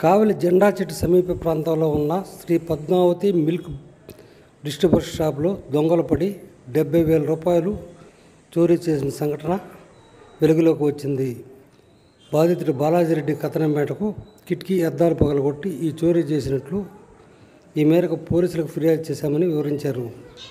కావలి జెండా చెట్టు సమీప ప్రాంతంలో ఉన్న శ్రీ పద్మావతి మిల్క్ డిస్ట్రిబ్యూటర్ షాపులో దొంగలు పడి డెబ్బై వేల రూపాయలు చోరీ చేసిన సంఘటన వెలుగులోకి వచ్చింది బాధితుడు బాలాజీరెడ్డి కథనం మేరకు కిటికీ అద్దాలు పగలగొట్టి ఈ చోరీ చేసినట్లు ఈ మేరకు పోలీసులకు ఫిర్యాదు చేశామని వివరించారు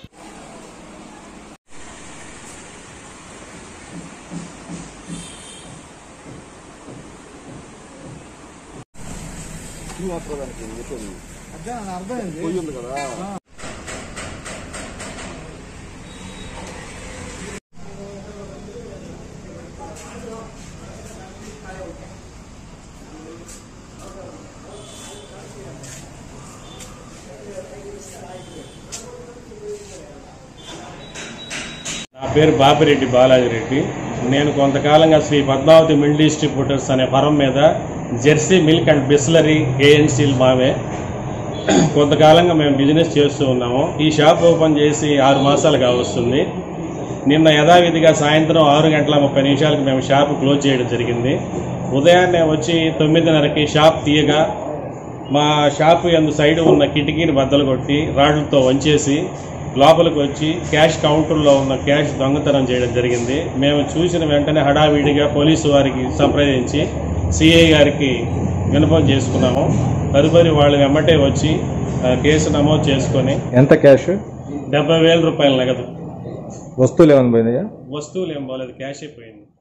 నా పేరు బాపిరెడ్డి బాలాజిరెడ్డి నేను కొంతకాలంగా శ్రీ పద్మావతి మిల్ డిస్ట్రిబ్యూటర్స్ అనే ఫరం మీద జెర్సీ మిల్క్ అండ్ బిస్లరీ ఏఎన్సీలు మావే కొంతకాలంగా మేము బిజినెస్ చేస్తూ ఉన్నాము ఈ షాప్ ఓపెన్ చేసి ఆరు మాసాలు కావస్తుంది నిన్న యథావిధిగా సాయంత్రం ఆరు గంటల ముప్పై నిమిషాలకు మేము షాప్ క్లోజ్ చేయడం జరిగింది ఉదయాన్నే వచ్చి తొమ్మిదిన్నరకి షాప్ తీయగా మా షాపు ఎందు సైడ్ ఉన్న కిటికీని బద్దలు కొట్టి రాడ్లతో వంచేసి లోపలికి వచ్చి క్యాష్ కౌంటర్లో ఉన్న క్యాష్ దొంగతనం చేయడం జరిగింది మేము చూసిన వెంటనే హడావిడిగా పోలీసు వారికి సంప్రదించి సిఐ గారికి వినపం చేసుకున్నాము తదుపరి వాళ్ళు వెమ్మటే వచ్చి ఆ, కేసు నమోదు చేసుకొని ఎంత క్యాష్ డెబ్బై వేల రూపాయల నగదు వస్తువులు ఏమైనా పోయినాయా వస్తువులు ఏం పోలేదు క్యాష్ అయిపోయింది